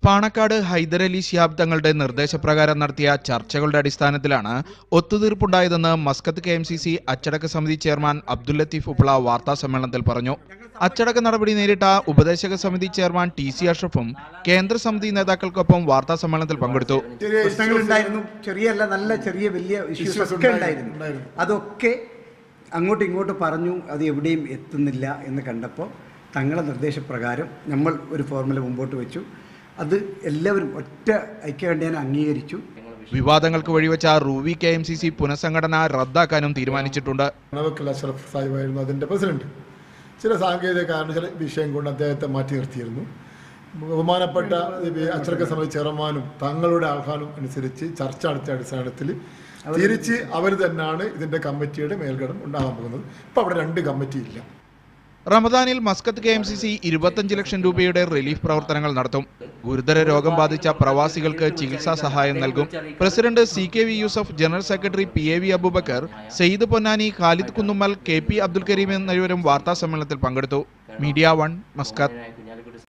പാണക്കാട് ഹൈദരലി ശിഹാബ് തങ്ങളുടെ നിർദ്ദേശപ്രകാരം നടത്തിയ ചർച്ചകളുടെ അടിസ്ഥാനത്തിലാണ് ഒത്തുതീർപ്പുണ്ടായതെന്ന് Muscat K M C C അച്ചടക്ക സമിതി ചെയർമാൻ അബ്ദുൽ ലത്തീഫ് ഉപ്ല വാർത്താ സമ്മേളനത്തിൽ പറഞ്ഞു അച്ചടക്ക നടപടി നേരിട്ട ഉപദേശക സമിതി ചെയർമാൻ ടി സി അഷ്റഫും കേന്ദ്ര സമിതി നേതാക്കൾക്കൊപ്പം വാർത്താ സമ്മേളനത്തിൽ പങ്കെടുത്തു ചെറിയ പ്രശ്നങ്ങൾ ഉണ്ടായിരുന്നു ചെറിയല്ല നല്ല ചെറിയ വലിയ ഇഷ്യൂസ് Issues ഒക്കെ ഉണ്ടായിരുന്നു, ഉണ്ടായിരുന്നു ഉണ്ടായിരുന്നു. അതൊക്കെ അങ്ങോട്ടും ഇങ്ങോട്ടും പറഞ്ഞു അത് എവിടെയും എത്തുന്നില്ല എന്ന് കണ്ടപ്പോൾ തങ്ങളെ നിർദ്ദേശപ്രകാരം നമ്മൾ ഒരു ഫോർമുല മുമ്പോട്ട് വെച്ചു അത് എല്ലാവരും ഒറ്റ ഐക്യകണ്ഠേന അംഗീകരിച്ചു വിവാദങ്ങൾക്ക് വഴിവെച്ച Ruwi K M C C പുനഃസംഘടന റദ്ദാക്കാനും തീരുമാനിച്ചിട്ടുണ്ട് മണവക്കൽ അഷറഫ് സാഹിബായിരുന്നു അതിൻ്റെ പ്രസിഡന്റ് ചില സാങ്കേതിക കാരണം ചില വിഷയം കൊണ്ട് അദ്ദേഹത്തെ മാറ്റി നിർത്തിയിരുന്നു ബഹുമാനപ്പെട്ട ഈ അച്ചടക്ക സമിതി ചെയർമാനും തങ്ങളുടെ ആഹ്വാനം അനുസരിച്ച് ചർച്ച നടത്തിയ അടിസ്ഥാനത്തിൽ തിരിച്ച് അവർ തന്നെയാണ് ഇതിൻ്റെ കമ്മിറ്റിയുടെ മേൽഗണം ഉണ്ടാകാൻ പോകുന്നത് ഇപ്പോൾ അവിടെ രണ്ട് കമ്മിറ്റി ഇല്ല റമദാനിൽ Muscat K M C C ഇരുപത്തഞ്ച് ലക്ഷം രൂപയുടെ റിലീഫ് പ്രവർത്തനങ്ങൾ നടത്തും ഗുരുതര രോഗം ബാധിച്ച പ്രവാസികൾക്ക് ചികിത്സാ സഹായം നൽകും president C K V Yusuf general secretary P A V Abubakar Sayed Ponnani Khalid Kunnummal K P Abdul Karim എന്നിവരും വാർത്താ സമ്മേളനത്തിൽ പങ്കെടുത്തു മീഡിയ വൺ മസ്കത്ത്